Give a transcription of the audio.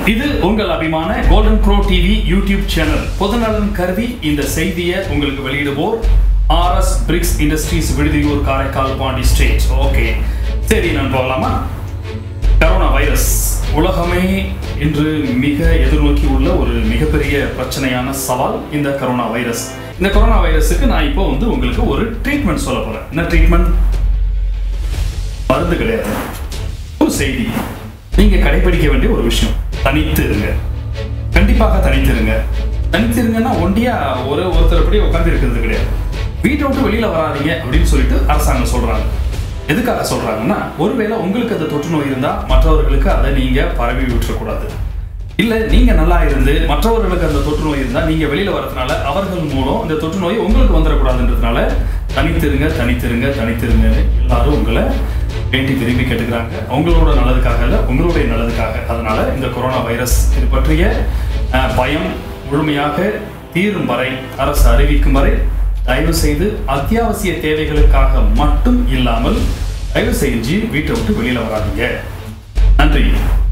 இது உங்கள் அபிமான golden pro TV YouTube channel பொதுநலன் கருதி இந்த செய்தியை உங்களுக்கு வெளியிடுவோர் RS bricks industries Viduthiyur Karaikal Pondy state okay சரி நான் போகலாமா கரோனா வைரஸ் உலகமே இன்று மிக எதிர்நோக்கி உள்ள ஒரு மிகப்பெரிய பிரச்சனையான சவால் இந்த கரோனா வைரஸ் இந்த கரோனா வைரஸுக்கு நான் இப்போ வந்து உங்களுக்கு ஒரு ட்ரீட்மெண்ட் சொல்ல போறேன் என்ன ட்ரீட்மெண்ட் மருந்து கிடையாது ஒரு செய்தி நீங்க கடைபிடிக்க வேண்டிய ஒரு விஷயம் தனித்து இருங்க கண்டிப்பாக தனித்து இருங்க தனித்து இருங்கன்னா ஒண்டியா ஒரு ஒருத்தர் அப்படியே உட்காந்து இருக்கிறது கிடையாது வீட்டை விட்டு வெளியில வராதீங்க அப்படின்னு சொல்லிட்டு அரசாங்கம் சொல்றாங்க எதுக்காக சொல்றாங்கன்னா ஒருவேளை உங்களுக்கு அந்த தொற்று நோய் இருந்தா மற்றவர்களுக்கு அதை நீங்க பரவி விட்டுறக்கூடாது இல்ல நீங்க நல்லா இருந்து மற்றவர்களுக்கு அந்த தொற்று நோய் இருந்தா நீங்க வெளியில வரதுனால அவர்கள் மூலம் அந்த தொற்று நோய் உங்களுக்கு வந்துடக்கூடாதுன்றதுனால தனித்திருங்க தனித்திருங்க தனித்திருங்க எல்லாரும் உங்களை வேண்டி விரும்பி கேட்டுக்கிறாங்க அவங்களோட நல்லதுக்காக இல்ல உங்களுடைய நல்லதுக்காக அதனால இந்த கொரோனா வைரஸ் இது பற்றிய அஹ், பயம் முழுமையாக தீரும் வரை அரசு அறிவிக்கும் வரை தயவு செய்து அத்தியாவசிய தேவைகளுக்காக மட்டும் இல்லாமல் தயவு செஞ்சு வீட்டை விட்டு வெளியில வராதீங்க நன்றி